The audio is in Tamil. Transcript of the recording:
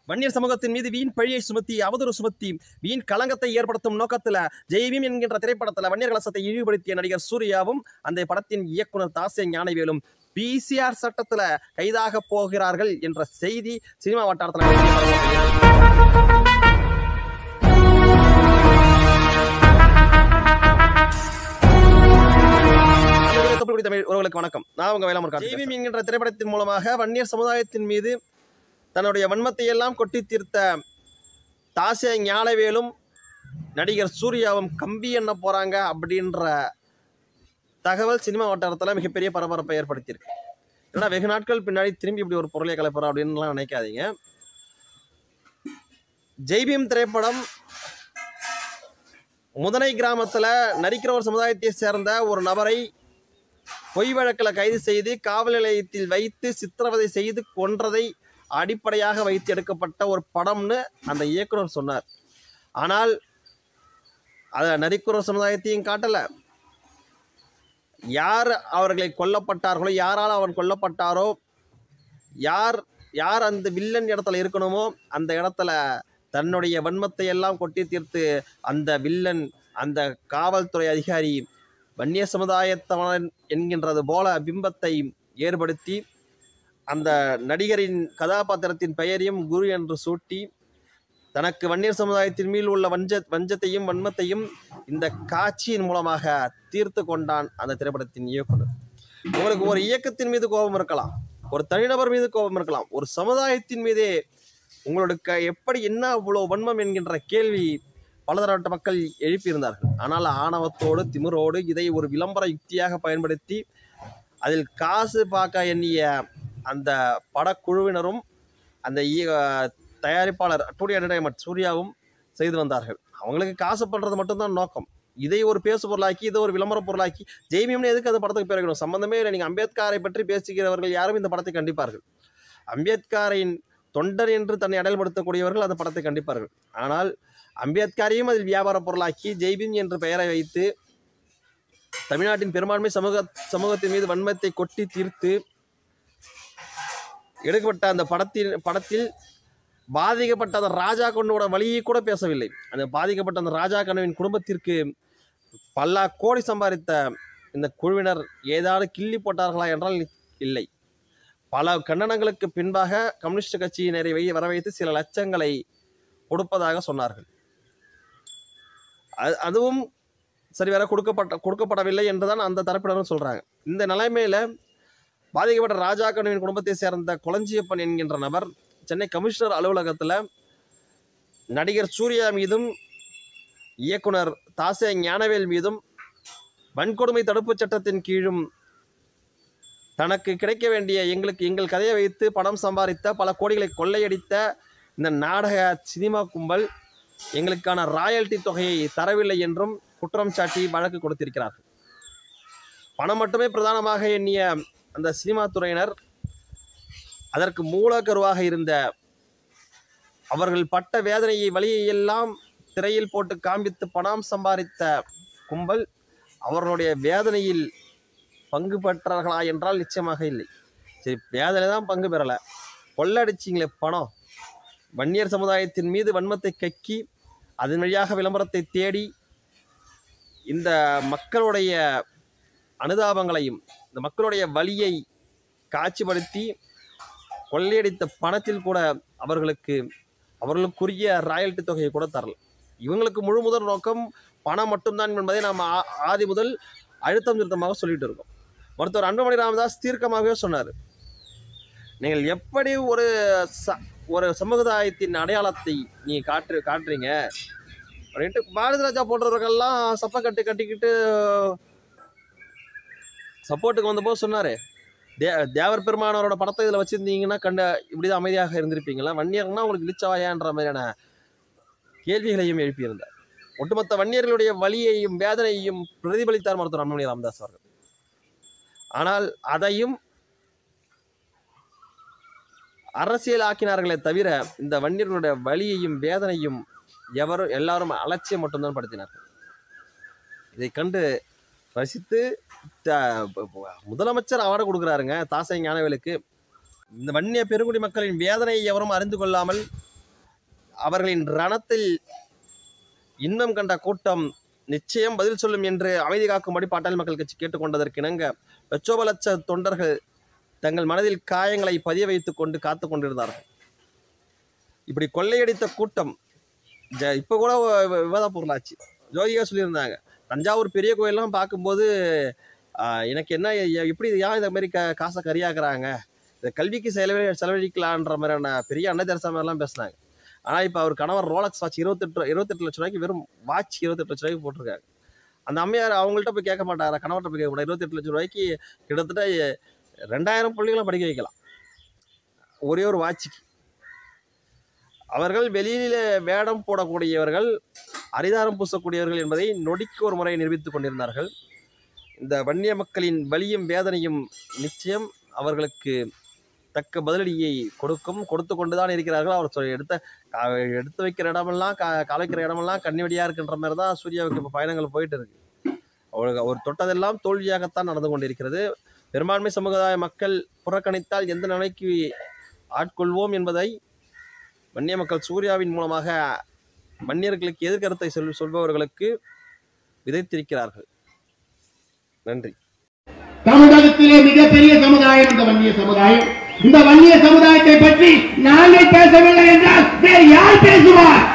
வன்னியர் சமூகத்தின் மீது வீண் பழியை சுமத்தி அவதூறு சுமத்தி வீண் களங்கத்தை ஏற்படுத்தும் நோக்கத்துல ஜெய்பீம் என்கின்ற திரைப்படத்துல வன்னியர் கலசத்தை இழிவுபடுத்திய நடிகர் சூர்யாவும் அந்த படத்தின் இயக்குனர் தாசே ஞானவேலும் பிசிஆர் சட்டத்துல கைதாக போகிறார்கள் என்ற செய்தி சினிமா வட்டாரத்தில் தொப்புள் தமிழ் உறவுகளுக்கு வணக்கம் நான் உங்க வேளாண் ஜெய்பீம் என்கின்ற திரைப்படத்தின் மூலமாக வன்னியர் சமுதாயத்தின் மீது தன்னுடைய வன்மத்தை எல்லாம் கொட்டி தீர்த்த தாசே ஞானவேலும் நடிகர் சூர்யாவும் கம்பி எண்ண போறாங்க அப்படின்ற தகவல் சினிமா வட்டாரத்தில் மிகப்பெரிய பரபரப்பை ஏற்படுத்தியிருக்கு ஏன்னா வெகு நாட்கள் பின்னாடி திரும்பி இப்படி ஒரு பொருளை கலப்புறோம் அப்படின்லாம் நினைக்காதீங்க ஜெய்பீம் திரைப்படம் முதனை கிராமத்தில் நரிக்கிறவர் சமுதாயத்தை சேர்ந்த ஒரு நபரை பொய் வழக்கில் கைது செய்து காவல் நிலையத்தில் வைத்து சித்திரவதை செய்து கொன்றதை அடிப்படையாக வைத்து எடுக்கப்பட்ட ஒரு படம்னு அந்த இயக்குனர் சொன்னார் ஆனால் அதை நரிக்குறவர் சமுதாயத்தையும் காட்டலை யார் அவர்களை கொல்லப்பட்டார்களோ யாரால் அவன் கொல்லப்பட்டாரோ யார் யார் அந்த வில்லன் இடத்துல இருக்கணுமோ அந்த இடத்துல தன்னுடைய வன்மத்தை எல்லாம் கொட்டி தீர்த்து அந்த வில்லன் அந்த காவல்துறை அதிகாரி வன்னிய சமுதாயத்தவன் என்கின்றது போல பிம்பத்தை ஏற்படுத்தி அந்த நடிகரின் கதாபாத்திரத்தின் பெயரையும் குரு என்று சூட்டி தனக்கு வன்னியர் சமுதாயத்தின் மேல் உள்ள வஞ்ச வஞ்சத்தையும் வன்மத்தையும் இந்த காட்சியின் மூலமாக தீர்த்து கொண்டான் அந்த திரைப்படத்தின் இயக்குனர் உங்களுக்கு ஒரு இயக்கத்தின் மீது கோபம் இருக்கலாம் ஒரு தனிநபர் மீது கோபம் இருக்கலாம் ஒரு சமுதாயத்தின் மீதே உங்களுக்கு எப்படி என்ன அவ்வளோ வன்மம் என்கின்ற கேள்வி பலதரப்பட்ட மக்கள் எழுப்பியிருந்தார்கள் ஆனால் ஆணவத்தோடு திமிரோடு இதை ஒரு விளம்பர யுக்தியாக பயன்படுத்தி அதில் காசு பார்க்க எண்ணிய அந்த படக்குழுவினரும் அந்த இய- தயாரிப்பாளர் டூடி என்டர்டைன்மெண்ட் சூர்யாவும் செய்து வந்தார்கள் அவங்களுக்கு காசு பண்ணுறது மட்டும்தான் நோக்கம் இதை ஒரு பேசு பொருளாக்கி இதை ஒரு விளம்பர பொருளாக்கி ஜெய்மியம்னு எதுக்கு அந்த படத்துக்கு பேர் வைக்கணும் சம்பந்தமே இல்லை நீங்கள் அம்பேத்கரை பற்றி பேசுகிறவர்கள் யாரும் இந்த படத்தை கண்டிப்பார்கள் அம்பேத்கரின் தொண்டர் என்று தன்னை அடையாளப்படுத்தக்கூடியவர்கள் அந்த படத்தை கண்டிப்பார்கள் ஆனால் அம்பேத்கரையும் அதில் வியாபார பொருளாக்கி ஜெய்பீம் என்ற பெயரை வைத்து தமிழ்நாட்டின் பெரும்பான்மை சமூக சமூகத்தின் மீது வன்மத்தை கொட்டி தீர்த்து எடுக்கப்பட்ட அந்த படத்தின் படத்தில் பாதிக்கப்பட்ட அந்த ராஜா கண்ணுவோட வழியை கூட பேசவில்லை அந்த பாதிக்கப்பட்ட அந்த ராஜா கண்ணுவின் குடும்பத்திற்கு பல கோடி சம்பாதித்த இந்த குழுவினர் ஏதாவது கிள்ளி போட்டார்களா என்றால் இல்லை பல கண்டனங்களுக்கு பின்பாக கம்யூனிஸ்ட் கட்சியினரை வை வர வைத்து சில லட்சங்களை கொடுப்பதாக சொன்னார்கள் அது அதுவும் சரிவர கொடுக்கப்பட்ட கொடுக்கப்படவில்லை என்றுதான் அந்த தரப்பினரும் சொல்றாங்க இந்த நிலைமையில பாதிக்கப்பட்ட ராஜா கண்ணுவின் குடும்பத்தை சேர்ந்த கொளஞ்சியப்பன் என்கின்ற நபர் சென்னை கமிஷனர் அலுவலகத்தில் நடிகர் சூர்யா மீதும் இயக்குனர் தாசே ஞானவேல் மீதும் வன்கொடுமை தடுப்புச் சட்டத்தின் கீழும் தனக்கு கிடைக்க வேண்டிய எங்களுக்கு எங்கள் கதையை வைத்து பணம் சம்பாதித்த பல கோடிகளை கொள்ளையடித்த இந்த நாடக சினிமா கும்பல் எங்களுக்கான ராயல்டி தொகையை தரவில்லை என்றும் குற்றம் சாட்டி வழக்கு கொடுத்திருக்கிறார்கள் பணம் மட்டுமே பிரதானமாக எண்ணிய அந்த சினிமா துறையினர் அதற்கு மூலக்கருவாக இருந்த அவர்கள் பட்ட வேதனையை வழியை எல்லாம் திரையில் போட்டு காண்பித்து பணம் சம்பாதித்த கும்பல் அவர்களுடைய வேதனையில் பங்கு பெற்றார்களா என்றால் நிச்சயமாக இல்லை சரி வேதனை தான் பங்கு பெறலை கொள்ளடிச்சிங்களே பணம் வன்னியர் சமுதாயத்தின் மீது வன்மத்தை கக்கி அதன் வழியாக விளம்பரத்தை தேடி இந்த மக்களுடைய அனுதாபங்களையும் இந்த மக்களுடைய வலியை காட்சிப்படுத்தி கொள்ளையடித்த பணத்தில் கூட அவர்களுக்கு அவர்களுக்குரிய ராயல்டி தொகையை கூட தரல இவங்களுக்கு முழு முதல் நோக்கம் பணம் மட்டும்தான் என்பதை நாம் ஆ- ஆதி முதல் அழுத்தம் திருத்தமாக சொல்லிட்டு இருக்கோம் மருத்துவர் அன்புமணி ராமதாஸ் தீர்க்கமாகவே சொன்னார் நீங்கள் எப்படி ஒரு ச ஒரு சமுதாயத்தின் அடையாளத்தை நீ காட்டு காட்டுறீங்க அப்படின்ட்டு பாரதி ராஜா போன்றவர்கள்லாம் சப்பை கட்டு கட்டிக்கிட்டு சப்போர்ட்டுக்கு வந்தபோது சொன்னார் தே தேவர் பெருமானவரோட படத்தை இதில் வச்சுருந்தீங்கன்னா கண்ட இப்படி தான் அமைதியாக இருந்திருப்பீங்களா வன்னியர்னா உங்களுக்கு இழிச்சவாயான்ற மாதிரியான கேள்விகளையும் எழுப்பியிருந்தார் ஒட்டுமொத்த வன்னியர்களுடைய வலியையும் வேதனையையும் பிரதிபலித்தார் மருத்துவர் அன்புமணி ராமதாஸ் அவர்கள் ஆனால் அதையும் அரசியல் ஆக்கினார்களே தவிர இந்த வன்னியர்களுடைய வலியையும் வேதனையும் எவரும் எல்லாரும் அலட்சியம் மட்டும்தான் படுத்தினார்கள் இதை கண்டு ரசித்து த- ப- ப- முதலமைச்சர் அவார்டு கொடுக்குறாருங்க தாசை ஞானவேலுக்கு இந்த வன்னிய பெருங்குடி மக்களின் வேதனையை எவரும் அறிந்து கொள்ளாமல் அவர்களின் ரணத்தில் இன்னம் கண்ட கூட்டம் நிச்சயம் பதில் சொல்லும் என்று அமைதி காக்கும்படி பாட்டாளி மக்கள் கட்சி கேட்டுக்கொண்டதற்கு இணங்க லட்சோப லட்ச தொண்டர்கள் தங்கள் மனதில் காயங்களை பதிய வைத்துக் கொண்டு காத்து கொண்டிருந்தார்கள் இப்படி கொள்ளையடித்த கூட்டம் ஜ- இப்ப கூட வ- விவாத பொருளாச்சு ஜோதிகா சொல்லியிருந்தாங்க தஞ்சாவூர் பெரிய கோயிலெலாம் பார்க்கும்போது ஆஹ், எனக்கு என்ன எ- எப்படி ஏன் இந்த மாதிரி க காசை கரியாக்குறாங்க இந்த கல்விக்கு செலவழி செலவழிக்கலான்ற மாதிரியான பெரிய அன்ன தெரசா மாதிரிலாம் பேசுனாங்க ஆனால் இப்போ அவர் கணவர் ரோலக்ஸ் வாட்ச் இருபத்தெட்டு இருபத்தெட்டு லட்ச ரூபாய்க்கு வெறும் வாட்ச் இருபத்தெட்டு லட்ச ரூபாய்க்கு போட்டிருக்காங்க அந்த அம்மையார் அவங்கள்ட்ட போய் கேட்க மாட்டாரா கணவர்கிட்ட போய் கேட்க மாட்டார் இருபத்தெட்டு லட்ச ரூபாய்க்கு கிட்டத்தட்ட எ- ரெண்டாயிரம் பிள்ளைகளை படிக்க வைக்கலாம் ஒரே ஒரு வாட்சுக்கு அவர்கள் வெளியில வேடம் போடக்கூடியவர்கள் அரிதாரம் பூசக்கூடியவர்கள் என்பதை நொடிக்கு ஒரு முறை நிரூபித்துக் கொண்டிருந்தார்கள் இந்த வன்னிய மக்களின் வலியும் வேதனையும் நிச்சயம் அவர்களுக்கு தக்க பதிலடியை கொடுக்கும் கொடுத்து கொண்டுதான் இருக்கிறார்கள் அவர் சொல் எடுத்த கா- எடுத்து வைக்கிற இடமெல்லாம் கா கால் வைக்கிற இடமெல்லாம் கண்ணிவடியா இருக்கின்ற மாதிரி தான் சூர்யாவுக்கு இப்போ பயணங்கள் போயிட்டு இருக்கு அவருக்கு அவர் தொட்டதெல்லாம் தோல்வியாகத்தான் நடந்து கொண்டிருக்கிறது பெரும்பான்மை சமுதாய மக்கள் புறக்கணித்தால் எந்த நிலைக்கு ஆட்கொள்வோம் என்பதை வன்னிய மக்கள் சூர்யாவின் மூலமாக வன்னியர்களுக்கு எதிர்கருத்தை சொல் சொல்பவர்களுக்கு விதைத்திருக்கிறார்கள் நன்றி தமிழகத்திலே மிகப்பெரிய சமுதாயம் இந்த வன்னிய சமுதாயம் இந்த வன்னிய சமுதாயத்தை பற்றி நாங்கள் பேசவில்லை என்றால் வேறு யார் பேசுவார்